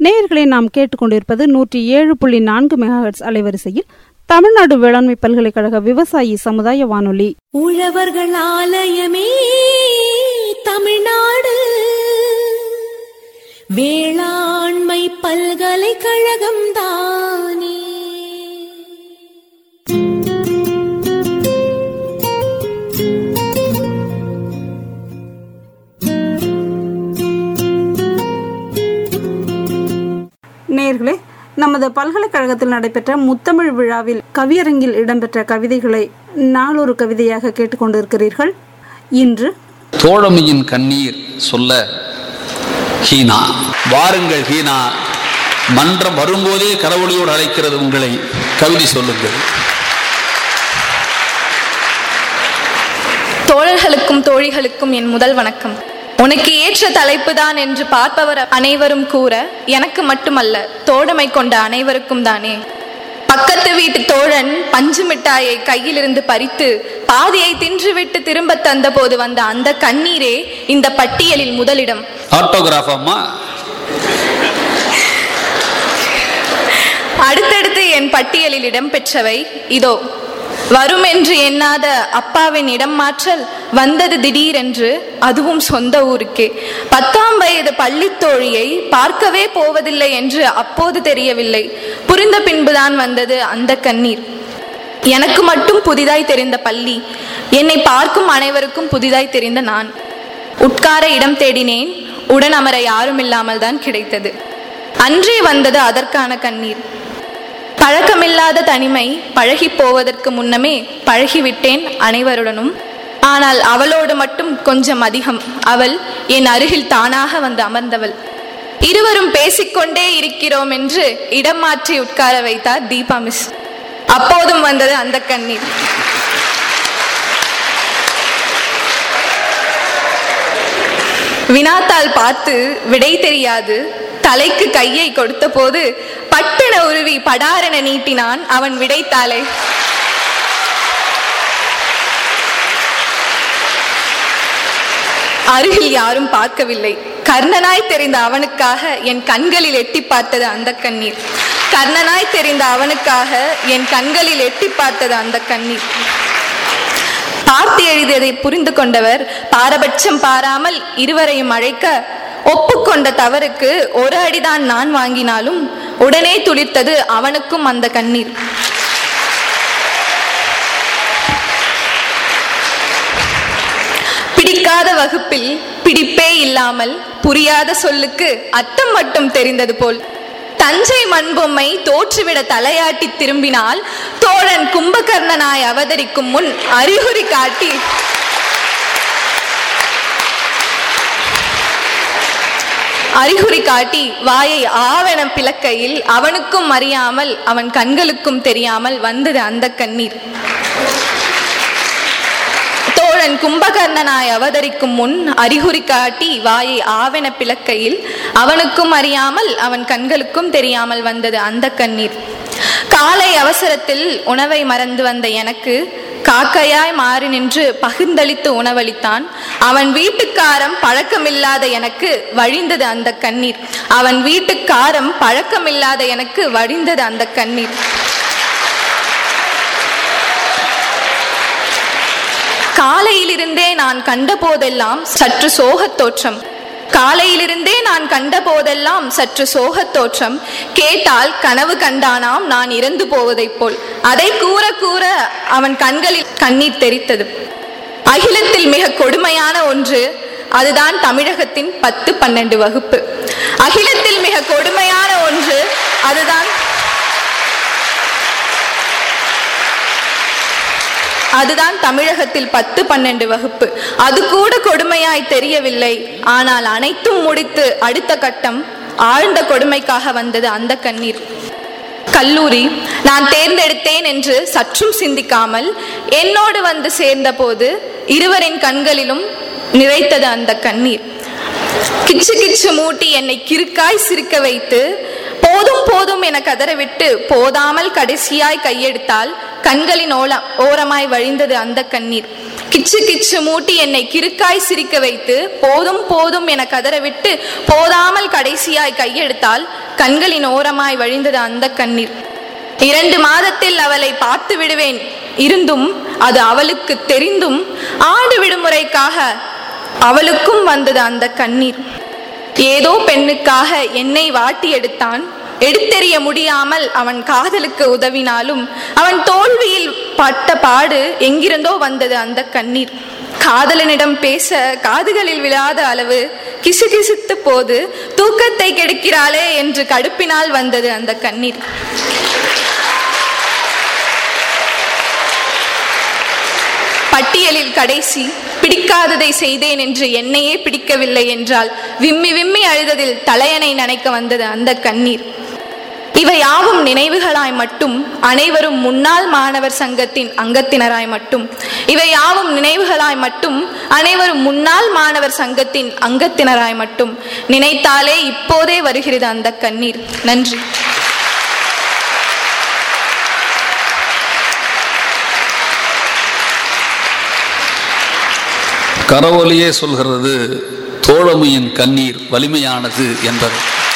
நேயர்களை நாம் கேட்டுக்கொண்டிருப்பது நூற்றி ஏழு புள்ளி நான்கு மெகாஹெட்ஸ் அலைவரிசையில் தமிழ்நாடு வேளாண்மை பல்கலைக்கழக விவசாயி சமுதாய வானொலி உழவர்கள் ஆலயமே தமிழ்நாடு வேளாண்மை பல்கலைக்கழகம் தானே நேயர்களே நமது பல்கலைக்கழகத்தில் நடைபெற்ற முத்தமிழ் விழாவில் கவியரங்கில் இடம்பெற்ற கவிதைகளை நாளொரு கவிதையாக கேட்டுக்கொண்டிருக்கிறீர்கள் இன்று தோழமையின் கண்ணீர் சொல்ல ஹீனா வாருங்கள் ஹீனா மன்றம் வரும்போதே கரவொலியோடு அழைக்கிறது உங்களை கவிதை சொல்லுங்கள் தோழர்களுக்கும் தோழிகளுக்கும் என் முதல் வணக்கம் உனக்கு ஏற்ற தலைப்புதான் என்று பார்ப்பவர் அனைவரும் கூற எனக்கு மட்டுமல்ல தோழமை கொண்ட அனைவருக்கும் தானே பக்கத்து வீட்டு தோழன் பஞ்சு மிட்டாயை கையிலிருந்து பறித்து பாதியை தின்றுவிட்டு திரும்ப தந்த போது வந்த அந்த கண்ணீரே இந்த பட்டியலில் முதலிடம் ஆட்டோகிராஃப் அம்மா அடுத்தடுத்து என் பட்டியலில் இடம்பெற்றவை இதோ வரும் என்று எண்ணாத அப்பாவின் இடம் மாற்றல் வந்தது திடீரென்று அதுவும் சொந்த ஊருக்கே பத்தாம் வயது பள்ளித்தோழியை பார்க்கவே போவதில்லை என்று அப்போது தெரியவில்லை புரிந்த பின்புதான் வந்தது அந்த கண்ணீர் எனக்கு மட்டும் புதிதாய் தெரிந்த பள்ளி என்னை பார்க்கும் அனைவருக்கும் புதிதாய் தெரிந்த நான் உட்கார இடம் தேடினேன் உடன் அமர யாரும் இல்லாமல் தான் கிடைத்தது அன்றே வந்தது அதற்கான கண்ணீர் பழக்கமில்லாத தனிமை பழகி போவதற்கு முன்னமே பழகிவிட்டேன் அனைவருடனும் ஆனால் அவளோடு மட்டும் கொஞ்சம் அதிகம் அவள் என் அருகில் தானாக வந்து அமர்ந்தவள் இருவரும் பேசிக்கொண்டே இருக்கிறோம் என்று இடம் மாற்றி உட்கார வைத்தார் தீபா மிஸ் அப்போதும் வந்தது அந்த கண்ணீர் வினாத்தாள் பார்த்து விடை தெரியாது தலைக்கு கையை கொடுத்த போது பட்டென உருவி படாரென நீட்டினான் அவன் விடைத்தாளை அருகில் யாரும் பார்க்கவில்லை கர்ணனாய் தெரிந்த அவனுக்காக என் கண்களில் எட்டி பார்த்தது அந்த கண்ணீர் கர்ணனாய் தெரிந்த அவனுக்காக என் கண்களில் எட்டி பார்த்தது அந்த கண்ணீர் பார்த்து எழுதியதை புரிந்து கொண்டவர் பாரபட்சம் பாராமல் இருவரையும் அழைக்க ஒப்புக்கொண்ட தவறுக்கு ஒரு அடிதான் நான் வாங்கினாலும் உடனே துளிர்த்தது அவனுக்கும் அந்த கண்ணீர் பிடிக்காத வகுப்பில் பிடிப்பே இல்லாமல் புரியாத சொல்லுக்கு அர்த்தம் மட்டும் தெரிந்தது போல் தஞ்சை மண்பொம்மை தோற்றுவிட தலையாட்டி திரும்பினால் தோழன் கும்பகர்ணனாய் அவதரிக்கும் முன் அறிகுறி காட்டி அறிகுறி காட்டி வாயை ஆவென பிளக்கையில் அவனுக்கும் அறியாமல் அவன் கண்களுக்கும் தெரியாமல் வந்தது அந்த கண்ணீர் தோழன் கும்பகர்ணனாய் அவதரிக்கும் முன் அறிகுறி காட்டி வாயை ஆவென பிளக்கையில் அவனுக்கும் அறியாமல் அவன் கண்களுக்கும் தெரியாமல் வந்தது அந்த கண்ணீர் காலை அவசரத்தில் உணவை மறந்து வந்த எனக்கு காக்கையாய் மாறி நின்று பகிர்ந்தளித்து உணவளித்தான் அவன் வீட்டுக்காரம் பழக்கமில்லாத எனக்கு வழிந்தது அந்த கண்ணீர் அவன் வீட்டுக்காரம் பழக்கமில்லாத எனக்கு வழிந்தது அந்த கண்ணீர் காலையிலிருந்தே நான் கண்ட போதெல்லாம் சற்று சோகத் தோற்றம் காலையிலிருந்தே நான் கண்ட போதெல்லாம் சற்று சோகத் தோற்றம் கேட்டால் கனவு கண்டானாம் நான் இறந்து போவதைப் போல் அதை கூற கூற அவன் கண்களில் கண்ணீர் தெரித்தது அகிலத்தில் மிக கொடுமையான ஒன்று அதுதான் தமிழகத்தின் பத்து பன்னெண்டு வகுப்பு அகிலத்தில் மிக கொடுமையான ஒன்று அதுதான் அதுதான் தமிழகத்தில் பத்து பன்னெண்டு வகுப்பு அது கூட கொடுமையாய் தெரியவில்லை ஆனால் அனைத்தும் முடித்து அடுத்த கட்டம் ஆழ்ந்த கொடுமைக்காக வந்தது அந்த கண்ணீர் கல்லூரி நான் தேர்ந்தெடுத்தேன் என்று சற்றும் சிந்திக்காமல் என்னோடு வந்து சேர்ந்தபோது இருவரின் கண்களிலும் நிறைத்தது அந்த கண்ணீர் கிச்சு கிச்சு மூட்டி என்னை கிறுக்காய் சிரிக்க வைத்து போதும் போதும் என கதறவிட்டு போதாமல் கடைசியாய் கையெடுத்தால் கண்களின் ஓல ஓரமாய் வழிந்தது அந்த கண்ணீர் கிச்சு கிச்சு மூட்டி என்னை கிறுக்காய் சிரிக்க வைத்து போதும் போதும் என கதறவிட்டு போதாமல் கடைசியாய் கையெடுத்தால் கண்களின் ஓரமாய் வழிந்தது அந்த கண்ணீர் இரண்டு மாதத்தில் அவளை பார்த்து விடுவேன் இருந்தும் அது அவளுக்கு தெரிந்தும் ஆண்டு விடுமுறைக்காக அவளுக்கும் வந்தது அந்த கண்ணீர் ஏதோ பெண்ணுக்காக என்னை வாட்டி எடுத்தான் எடுத்தெறிய முடியாமல் அவன் காதலுக்கு உதவினாலும் அவன் தோல்வியில் பட்ட பாடு எங்கிருந்தோ வந்தது அந்த கண்ணீர் காதலனிடம் பேச காதுகளில் விழாத அளவு கிசுகிசுத்த போது தூக்கத்தை கெடுக்கிறாளே என்று கடுப்பினால் வந்தது அந்த கண்ணீர் பட்டியலில் கடைசி பிடிக்காததை செய்தேன் என்று என்னையே பிடிக்கவில்லை என்றால் விம்மி விம்மி அழுததில் தலையணை நனைக்க வந்தது அந்த கண்ணீர் இவை யாவும் நினைவுகளாய் மட்டும் அனைவரும் முன்னாள் மாணவர் சங்கத்தின் அங்கத்தினராய் மட்டும் இவை யாவும் நினைவுகளாய் மட்டும் அனைவரும் முன்னாள் மாணவர் சங்கத்தின் அங்கத்தினராய் மட்டும் நினைத்தாலே இப்போதே வருகிறது அந்த கண்ணீர் நன்றி கரவொலியே சொல்கிறது தோழமையின் கண்ணீர் வலிமையானது என்பது